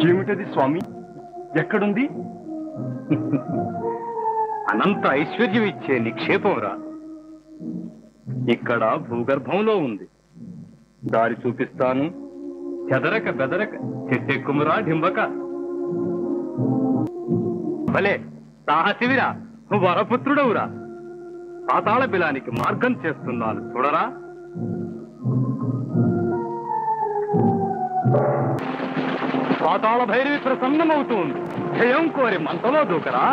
ఏమిటది స్వామి ఎక్కడుంది అనంత ఐశ్వర్యం ఇచ్చే నిక్షేపం రా ఇక్కడ భూగర్భంలో ఉంది దారి చూపిస్తాను చెదరక బెదరక చెట్టెక్కుమురా డింబక భలే సాహసివిరా వరపుత్రుడవురా పాతాళ బిలానికి మార్గం చేస్తున్నాను చూడరా పాతాళ భైరవి ప్రసన్నమవుతుంది జయం కోరి మంటలో దూకరా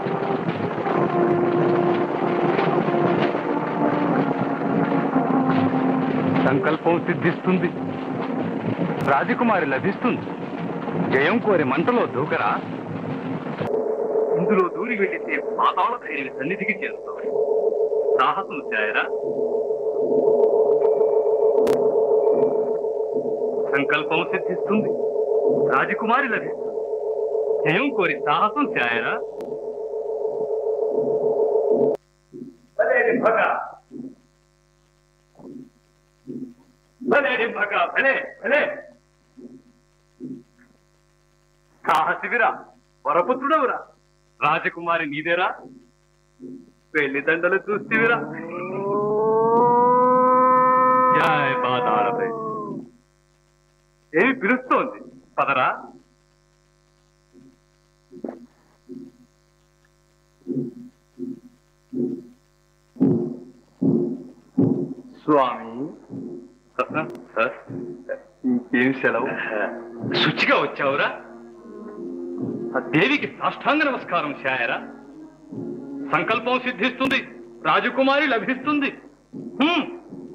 సంకల్పం సిద్ధిస్తుంది రాజకుమారి లభిస్తుంది జయం కోరి మంటలో దూకరా ఇందులో దూరి వెళితే పాతాళ భైరవి సన్నిధికి చేస్తాం సాహసం చేయరా సంకల్పం సిద్ధిస్తుంది రాజకుమారి లభిస్తుంది జయం కోరి సాహసం చేయరా భలేడి భగ భలేడి భగ భలే భలే సాహసివిరా వరపుత్రుడవురా రాజకుమారి నీదేరా పెళ్లి దండలు చూస్తేవిరా జయ పాతాళపై ఏమి పిలుస్తోంది పదరా స్వామి సార్ ఇంకేం సెలవు శుచిగా వచ్చావురా ఆ దేవికి సాష్టాంగ నమస్కారం శాయరా సంకల్పం సిద్ధిస్తుంది రాజకుమారి లభిస్తుంది హ్మ్.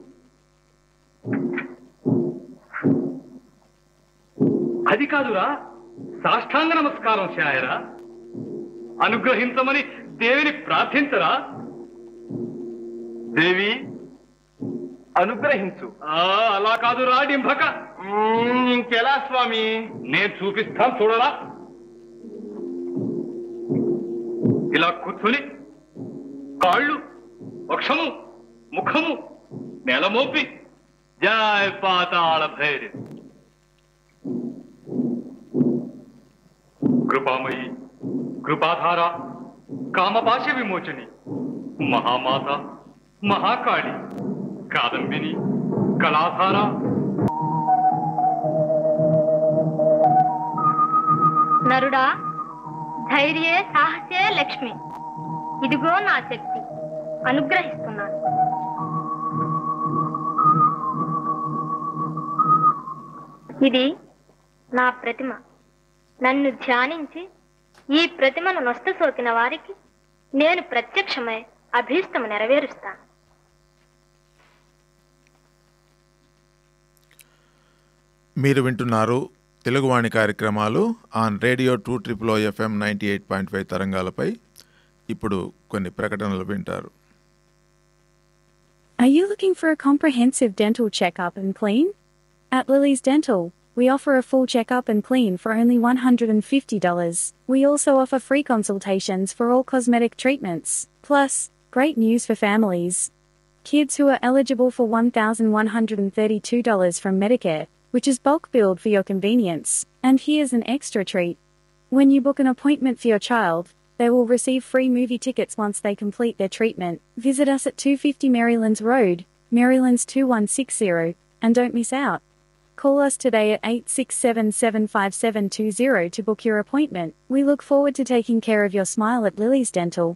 అది కాదురా సాష్టాంగ నమస్కారం శాయరా అనుగ్రహించమని దేవిని ప్రార్థించరా దేవి అనుగ్రహించు ఆ, అలా కాదు రా డింభక మ్మ్, ఇంకెలా స్వామి నేను చూపిస్తాను చూడరా ఇలా కూర్చుని కాళ్ళు వక్షము ముఖము నెలమోపి జయ పాతాళ భైరి కృపామయి కృపాధార కామపాశ విమోచని మహామాత మహాకాళి కాదంబిని కళాధార నరుడా ధైర్యే సాహసే లక్ష్మి ఇదిగో నా శక్తి అనుగ్రహిస్తున్నాను ఇది నా ప్రతిమ నన్ను ధ్యానించి ఈ ప్రతిమను నొస్త సోకిన వారికి నేను ప్రత్యక్షమై అభీష్టము నెరవేరుస్తాను మీరు వింటున్నారు తెలుగువాణి కార్యక్రమాలు on radio two triple FM ninety eight point five తరంగాలపై ఇప్పుడు కొన్ని ప్రకటనలు వింటారు Are you looking for a comprehensive dental checkup and clean? At Lily's Dental, we offer a full checkup and clean for only $150. We also offer free consultations for all cosmetic treatments. Plus, great news for families. Kids who are eligible for $1,132 from Medicare, which is bulk billed for your convenience. And here's an extra treat. When you book an appointment for your child, they will receive free movie tickets once they complete their treatment. Visit us at 250 Marylands Road, Marylands 2160, and don't miss out. Call us today at 867-75720 to book your appointment. We look forward to taking care of your smile at Lily's Dental.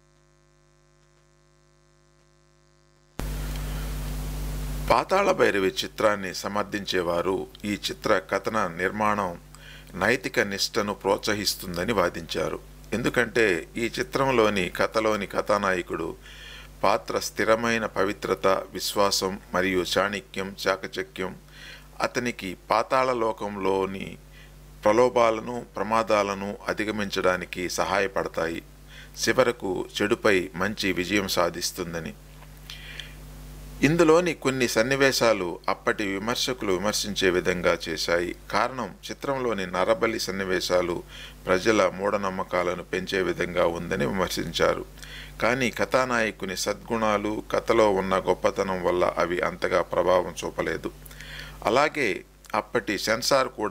పాతాళ భైరవి చిత్రాన్ని సమర్థించేవారు ఈ చిత్ర కథన నిర్మాణం నైతిక నిష్టను ప్రోత్సహిస్తుందని వాదించారు ఎందుకంటే ఈ చిత్రంలోని కథలోని కథానాయకుడు పాత్ర స్థిరమైన పవిత్రత విశ్వాసం మరియు చాణిక్యం చాకచక్యం అతనికి పాతాళ లోకంలోని ప్రలోభాలను ప్రమాదాలను అధిగమించడానికి సహాయపడతాయి చివరకు చెడుపై మంచి విజయం సాధిస్తుందని ఇందులోని కొన్ని సన్నివేశాలు అప్పటి విమర్శకులు విమర్శించే విధంగా చేశాయి కారణం చిత్రంలోని నరబలి సన్నివేశాలు ప్రజల మూఢనమ్మకాలను పెంచే విధంగా ఉందని విమర్శించారు కానీ కథానాయకుని సద్గుణాలు కథలో ఉన్న గొప్పతనం వల్ల అవి అంతగా ప్రభావం చూపలేదు అలాగే అప్పటి సెన్సార్ కూడా